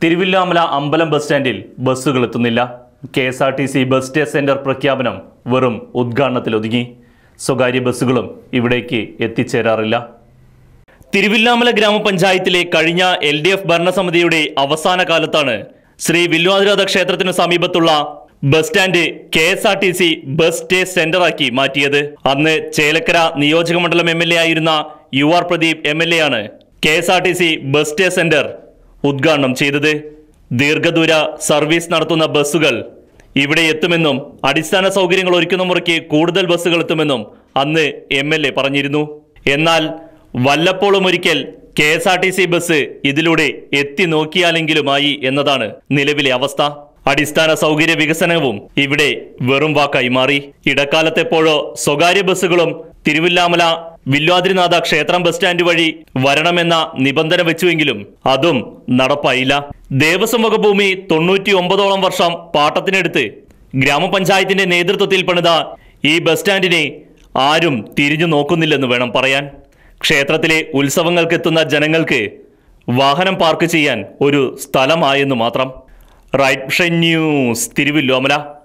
തിരുവില്ലാമല അമ്പലം ബസ് സ്റ്റാൻഡിൽ ബസ്സുകൾ എത്തുന്നില്ല K S R T C bus stay centre പ്രഖ്യാപനം വെറും ഉദ്ഘാടനത്തിൽ ഒതുങ്ങി സ്വകാര്യ ബസ്സുകളും ഇവിടേക്ക് എത്തിച്ചേരാറില്ല തിരുവില്ലാമല ഗ്രാമപഞ്ചായത്തിലെ കഴിഞ്ഞ എൽ ഡി എഫ് ഭരണസമിതിയുടെ അവസാന കാലത്താണ് ശ്രീ വില്വാതിനാഥ ക്ഷേത്രത്തിനു സമീപത്തുള്ള bus stand K S R T C bus stay സെന്ററാക്കി മാറ്റിയത് അന്ന് ചേലക്കര നിയോജക മണ്ഡലം എം എൽ എ ആയിരുന്ന U R Pradeep M L A ആണ് K S R T C bus stay centre ഉദ്ഘാടനം ചെയ്തത് ദീർഘദൂര സർവീസ് നടത്തുന്ന ബസ്സുകൾ ഇവിടെ എത്തുമെന്നും അടിസ്ഥാന സൗകര്യങ്ങൾ ഒരുക്കുന്ന മുറയ്ക്ക് കൂടുതൽ ബസ്സുകൾ എത്തുമെന്നും അന്ന് എം എൽ എ പറഞ്ഞിരുന്നു എന്നാൽ വല്ലപ്പോഴും ഒരിക്കൽ K S R T C bus ഇതിലൂടെ എത്തി നോക്കിയാലെങ്കിലുമായി എന്നതാണ് നിലവിലെ അവസ്ഥ അടിസ്ഥാന സൗകര്യ വികസനവും ഇവിടെ വെറും വാക്കായി മാറി ഇടക്കാലത്തെപ്പോഴോ സ്വകാര്യ ബസ്സുകളും തിരുവില്ലാമല വില്വാദ്രിനാഥ ക്ഷേത്രം ബസ് സ്റ്റാൻഡ് വഴി വരണമെന്ന നിബന്ധന വെച്ചുവെങ്കിലും അതും നടപ്പായില്ല ദേവസ്വം വകുപ്പ് ഭൂമി തൊണ്ണൂറ്റി ഒമ്പതോളം വർഷം പാട്ടത്തിനെടുത്ത് ഗ്രാമപഞ്ചായത്തിന്റെ നേതൃത്വത്തിൽ പണിത ഈ ബസ് സ്റ്റാൻഡിനെ ആരും തിരിഞ്ഞു നോക്കുന്നില്ലെന്ന് വേണം പറയാൻ ക്ഷേത്രത്തിലെ ഉത്സവങ്ങൾക്കെത്തുന്ന ജനങ്ങൾക്ക് വാഹനം പാർക്ക് ചെയ്യാൻ ഒരു സ്ഥലമായെന്ന് മാത്രം റൈറ്റ് ന്യൂസ് തിരുവല്ലോമല